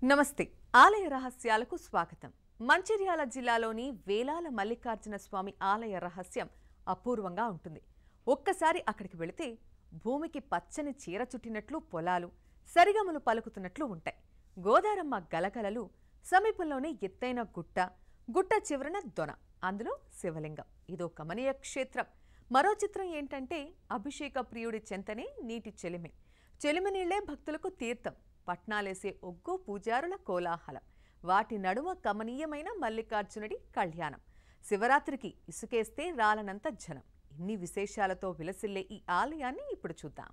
నమస్తే ఆలయ రహస్యాలకు స్వాగతం మంచిర్యాల జిల్లాలోని వేలాల మల్లికార్జున స్వామి ఆలయ రహస్యం అపూర్వంగా ఉంటుంది ఒక్కసారి అక్కడికి వెళితే భూమికి పచ్చని చీర చుట్టినట్లు పొలాలు సరిగమలు పలుకుతున్నట్లు ఉంటాయి గోదారమ్మ గలగలలు సమీపంలోనే ఎత్తైన గుట్ట గుట్ట చివరన దొన అందులో శివలింగం ఇదో కమనీయ క్షేత్రం మరో చిత్రం ఏంటంటే అభిషేక ప్రియుడి చెంతనే నీటి చెలిమి చెలిమి నీళ్లే భక్తులకు తీర్థం పట్నాలేసే ఒగ్గు పూజారుల కోలాహలం వాటి నడుమ కమనీయమైన మల్లికార్జునుడి కళ్యాణం శివరాత్రికి ఇసుకేస్తే రాలనంత జనం ఇన్ని విశేషాలతో విలసిల్లే ఈ ఆలయాన్ని ఇప్పుడు చూద్దాం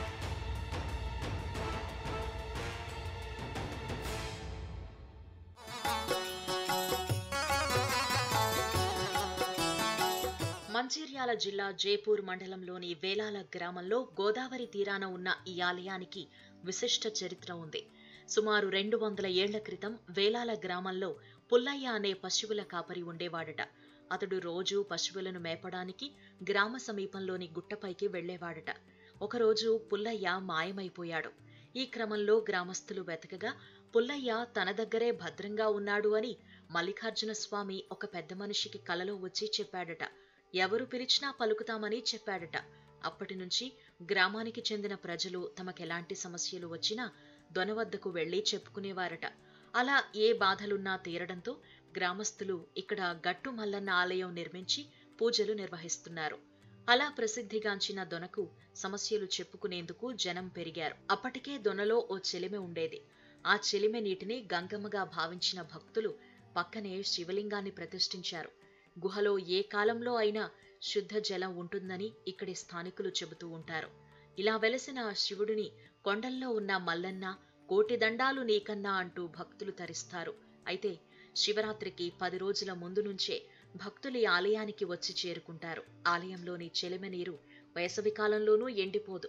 మంచిర్యాల జిల్లా జైపూర్ మండలంలోని వేలాల గ్రామంలో గోదావరి తీరాన ఉన్న ఈ ఆలయానికి విశిష్ట చరిత్ర ఉంది సుమారు రెండు వందల ఏళ్ల క్రితం వేలాల గ్రామంలో పుల్లయ్య అనే పశువుల కాపరి ఉండేవాడట అతడు రోజూ పశువులను మేపడానికి గ్రామ సమీపంలోని గుట్టపైకి వెళ్లేవాడట ఒకరోజు పుల్లయ్య మాయమైపోయాడు ఈ క్రమంలో గ్రామస్తులు వెతకగా పుల్లయ్య తన దగ్గరే భద్రంగా ఉన్నాడు అని మల్లికార్జున స్వామి ఒక పెద్ద మనిషికి కలలో వచ్చి చెప్పాడట ఎవరు పిలిచినా పలుకుతామని చెప్పాడట అప్పటి నుంచి గ్రామానికి చెందిన ప్రజలు తమకెలాంటి సమస్యలు వచ్చినా దొన వద్దకు వెళ్లి చెప్పుకునేవారట అలా ఏ బాధలున్నా తీరడంతో గ్రామస్తులు ఇక్కడ గట్టు మల్లన్న ఆలయం నిర్మించి పూజలు నిర్వహిస్తున్నారు అలా ప్రసిద్ధిగాంచిన దొనకు సమస్యలు చెప్పుకునేందుకు జనం పెరిగారు అప్పటికే దొనలో ఓ చెలిమె ఉండేది ఆ చెలిమె నీటిని గంగమ్మగా భావించిన భక్తులు పక్కనే శివలింగాన్ని ప్రతిష్ఠించారు గుహలో ఏ కాలంలో అయినా శుద్ధ జలం ఉంటుందని ఇక్కడి స్థానికులు చెబుతూ ఉంటారు ఇలా వెలసిన ఆ శివుడిని కొండల్లో ఉన్న మల్లన్న కోటి దండాలు నీకన్నా అంటూ భక్తులు తరిస్తారు అయితే శివరాత్రికి పది రోజుల ముందు నుంచే భక్తులు ఈ ఆలయానికి వచ్చి చేరుకుంటారు ఆలయంలోని చెలిమె నీరు వేసవి కాలంలోనూ ఎండిపోదు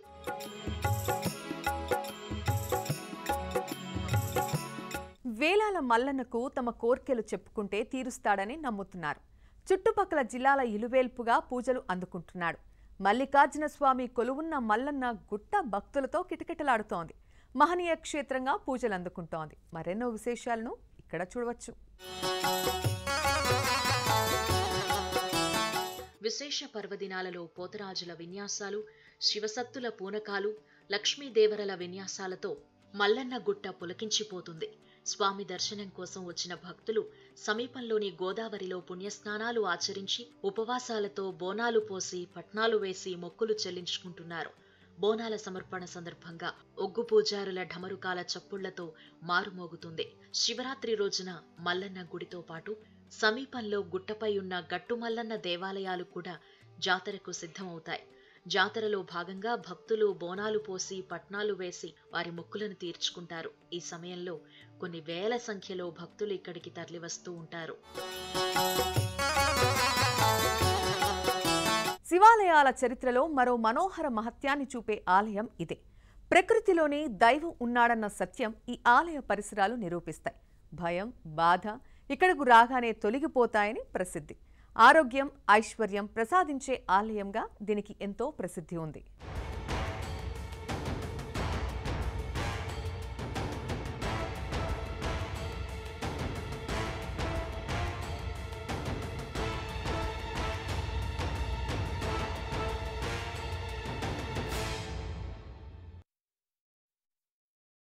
వేలాల మల్లన్నకు తమ కోర్కెలు చెప్పుకుంటే తీరుస్తాడని నమ్ముతున్నారు చుట్టుపక్కల జిల్లాల ఇలువేల్పుగా పూజలు అందుకుంటున్నాడు మల్లికార్జున స్వామి కొలువున్న మల్లన్న గుట్ట భక్తులతో కిటకిటలాడుతోంది మహనీయ క్షేత్రంగా పూజలు అందుకుంటోంది మరెన్నో విశేషాలను ఇక్కడ చూడవచ్చు విశేష పర్వదినాలలో పోతరాజుల విన్యాసాలు శివసత్తుల పూనకాలు లక్ష్మీదేవరల విన్యాసాలతో మల్లన్న గుట్ట పులకించిపోతుంది స్వామి దర్శనం కోసం వచ్చిన భక్తులు సమీపంలోని గోదావరిలో పుణ్యస్నానాలు ఆచరించి ఉపవాసాలతో బోనాలు పోసి పట్నాలు వేసి మొక్కులు చెల్లించుకుంటున్నారు బోనాల సమర్పణ సందర్భంగా ఒగ్గు పూజారుల ఢమరుకాల చప్పుళ్లతో మారుమోగుతుంది శివరాత్రి రోజున మల్లన్న గుడితో పాటు సమీపంలో గుట్టపై ఉన్న గట్టుమల్లన్న దేవాలయాలు కూడా జాతరకు సిద్ధమవుతాయి జాతరలో భాగంగా భక్తులు బోనాలు పోసి పట్నాలు వేసి వారి మొక్కులను తీర్చుకుంటారు ఈ సమయంలో కొన్ని వేల సంఖ్యలో భక్తులు ఇక్కడికి తరలివస్తూ ఉంటారు శివాలయాల చరిత్రలో మరో మనోహర మహత్యాన్ని చూపే ఆలయం ఇదే ప్రకృతిలోనే దైవం ఉన్నాడన్న సత్యం ఈ ఆలయ పరిసరాలు నిరూపిస్తాయి భయం బాధ ఇక్కడకు రాగానే తొలగిపోతాయని ప్రసిద్ధి ఆరోగ్యం ఐశ్వర్యం ప్రసాదించే ఆలయంగా దీనికి ఎంతో ప్రసిద్ధి ఉంది